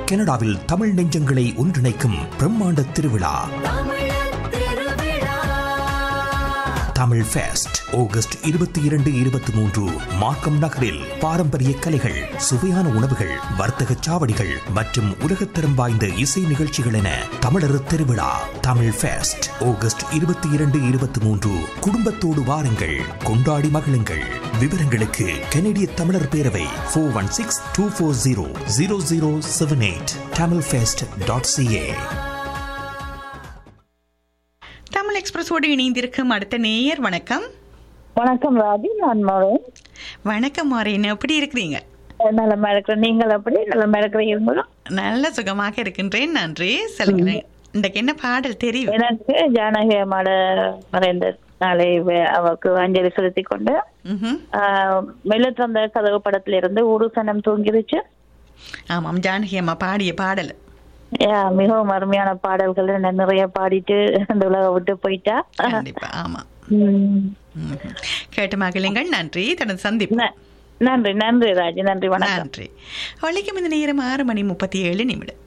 கனடாவில் தமிழ் நெஞ்சங்களை ஒன்றிணைக்கும் பிரம்மாண்ட திருவிழா தமிழ் ஃபெஸ்ட் ஆகஸ்ட் இருபத்தி இரண்டு இருபத்தி மூன்று மார்க்கம் நகரில் பாரம்பரிய கலைகள் சுவையான உணவுகள் வர்த்தக சாவடிகள் மற்றும் உலகத்தரம் வாய்ந்த இசை நிகழ்ச்சிகள் என தமிழர் திருவிழா தமிழ் ஃபெஸ்ட் ஆகஸ்ட் இருபத்தி இரண்டு இருபத்தி மூன்று குடும்பத்தோடு வாருங்கள் கொண்டாடி மகிழுங்கள் விவரங்களுக்கு கனடிய தமிழர் பேரவை four one six two four zero zero zero seven eight Tamil fest dot CA Tamil எக்ஸ்பிரஸோடு இணைந்திருக்கும் அடுத்த நேயர் வணக்கம் வணக்கம் ராஜி நான் மோகன் வணக்கம் மாறேன் எப்படி இருக்கிறீங்க நலமா இருக்கிறேன் நீங்கள் எப்படி நலமா இருக்கிறீங்களா நல்ல சுகமாக இருக்கின்றேன் நன்றி சொல்லுங்க இன்றைக்கு என்ன பாடல் தெரியும் எனக்கு ஜானகி அம்மாட மறைந்த நாளை வே- அவருக்கு அஞ்சலி செலுத்தி கொண்டு ம்ஹும். மெல்லத்திறந்த கதவு படத்துல இருந்து ஒரு சனம் தூங்கிருச்சு ஆமாம் ஜானகி அம்மா பாடிய பாடல் யா, மிகவும் அருமையான பாடல்கள் நான் நிறைய பாடிட்டு இந்த உலக விட்டு போயிட்டா கண்டிப்பா ஆமா உம். ம்ஹும். கேட்டு மகிழுங்கள் நன்றி தனது சந்திப்பு ந- நன்றி நன்றி ராஜி நன்றி வணக்கம் நன்றி வள்ளிக்கும் இந்த நேரம் ஆறு மணி முப்பத்தி ஏழு நிமிடம்